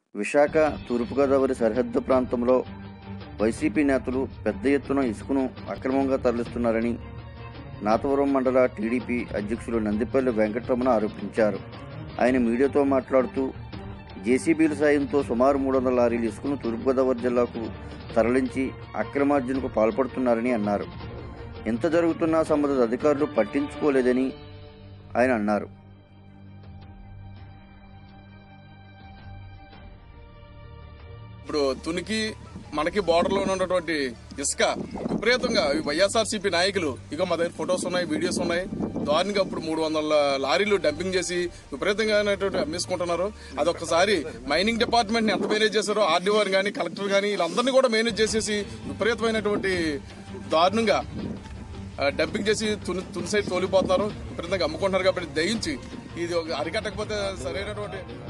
విశాఖ తూర్పుగోదావరి సరిహద్దు ప్రాంతంలో వైసీపీ నేతలు పెద్ద ఎత్తున ఇసుకను అక్రమంగా తరలిస్తున్నారని నాతవరం మండల టీడీపీ అధ్యక్షులు నందిపల్లి వెంకటరమణ ఆరోపించారు ఆయన మీడియాతో మాట్లాడుతూ జేసీబీల సాయంతో సుమారు మూడు వందల లారీల ఇసుకను తూర్పుగోదావరి జిల్లాకు తరలించి అక్రమార్జనకు పాల్పడుతున్నారని అన్నారు ఎంత జరుగుతున్నా సంబంధిత అధికారులు పట్టించుకోలేదని ఆయన అన్నారు ఇప్పుడు తునికి మనకి బార్డర్ లో ఉన్నటువంటి ఇసుక విపరీతంగా ఈ వైఎస్ఆర్సీపీ నాయకులు ఇక మా దగ్గర ఫొటోస్ ఉన్నాయి వీడియోస్ ఉన్నాయి దారుణంగా ఇప్పుడు మూడు వందల లారీలు డంపింగ్ చేసి విపరీతంగా అమ్మేసుకుంటున్నారు అదొకసారి మైనింగ్ డిపార్ట్మెంట్ ని ఎంత మేనేజ్ చేశారో ఆర్డీఓ కానీ కలెక్టర్ కానీ వీళ్ళందరినీ కూడా మేనేజ్ చేసేసి విపరీతమైనటువంటి దారుణంగా ఆ, డంపింగ్ చేసి తుని తుని సైడ్ తోలిపోతున్నారు విపరీతంగా అమ్ముకుంటున్నారు కాబట్టి దయించి ఇది ఒక అరికట్టకపోతే సరైనటువంటి